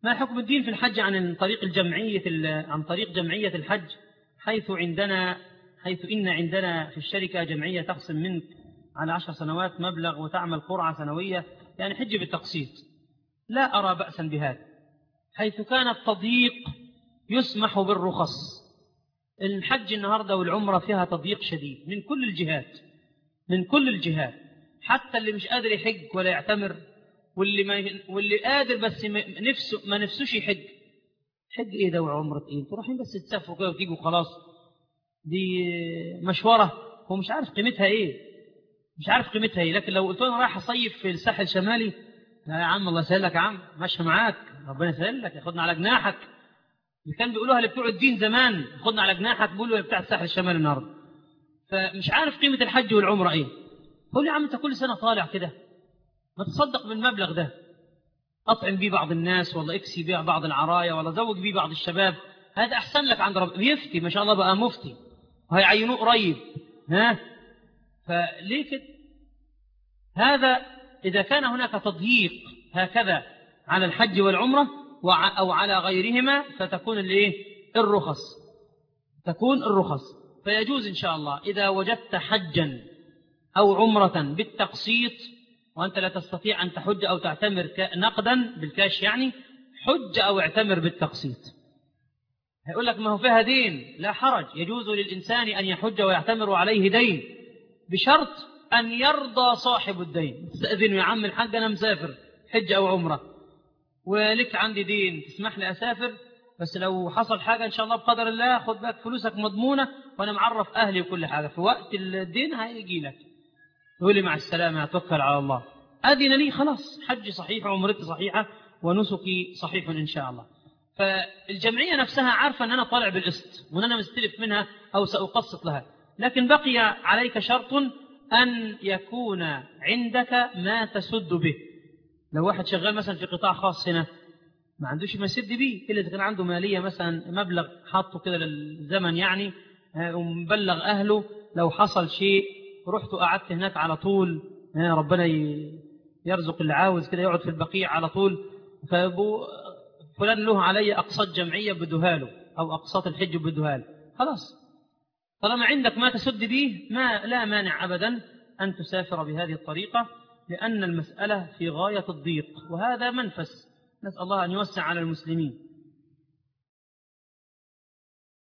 ما حكم الدين في الحج عن طريق الجمعية عن طريق جمعية الحج حيث عندنا حيث إن عندنا في الشركة جمعية تخصم منك على عشر سنوات مبلغ وتعمل قرعة سنوية يعني حج بالتقسيط لا أرى بأسا بهذا حيث كان التضييق يسمح بالرخص الحج النهاردة والعمرة فيها تضييق شديد من كل الجهات من كل الجهات حتى اللي مش قادر يحج ولا يعتمر واللي ما واللي قادر بس نفسه ما نفسوش يحج حج ايه ده وعمرة ايه انتوا رايحين بس تسافروا كده وتيجوا خلاص دي مشوره هو مش عارف قيمتها ايه مش عارف قيمتها ايه لكن لو قلت له انا رايح اصيف في الساحل الشمالي لا يا عم الله يسهلك يا عم ماشي معاك ربنا يسهلك ياخدنا على جناحك اللي كان بيقولوها لبتوع الدين زمان خدنا على جناحك بيقولوا بتاع الساحل الشمالي النهارده فمش عارف قيمه الحج والعمره ايه قول يا عم انت كل سنه طالع كده ما تصدق بالمبلغ ده اطعم بيه بعض الناس ولا اكسي بيه بعض العرايا ولا زوج بيه بعض الشباب هذا احسن لك عند رب يفتي ما شاء الله بقى مفتي وهيعينوه قريب ها فليه كده هذا اذا كان هناك تضييق هكذا على الحج والعمره او على غيرهما فتكون الايه الرخص تكون الرخص فيجوز ان شاء الله اذا وجدت حجا او عمره بالتقسيط وأنت لا تستطيع أن تحج أو تعتمر نقدا بالكاش يعني حج أو اعتمر بالتقسيط هيقول لك ما هو فيها دين لا حرج يجوز للإنسان أن يحج ويعتمر عليه دين بشرط أن يرضى صاحب الدين استأذنوا يا عم الحاج أنا مسافر حج أو عمرة ولك عندي دين تسمح لي أسافر بس لو حصل حاجة إن شاء الله بقدر الله خد بالك فلوسك مضمونة وأنا معرف أهلي وكل حاجة في وقت الدين هيجي لك تقول لي مع السلامة أتوكل على الله أذن لي خلاص حج صحيح وعمرتي صحيحة ونسكي صحيح إن شاء الله فالجمعية نفسها عارفة أن أنا طالع بالقسط وأن أنا مستلف منها أو سأقسط لها لكن بقي عليك شرط أن يكون عندك ما تسد به لو واحد شغال مثلا في قطاع خاص هنا ما عندوش ما يسد بيه إلا إذا كان عنده مالية مثلا مبلغ حاطه كده للزمن يعني ومبلغ أهله لو حصل شيء رحت قعدت هناك على طول ربنا يرزق اللي عاوز كده يقعد في البقيع على طول فابو فلان له علي اقساط جمعيه بدوها له او اقساط الحج بدوها له خلاص طالما عندك ما تسد به ما لا مانع ابدا ان تسافر بهذه الطريقه لان المساله في غايه الضيق وهذا منفس نسال الله ان يوسع على المسلمين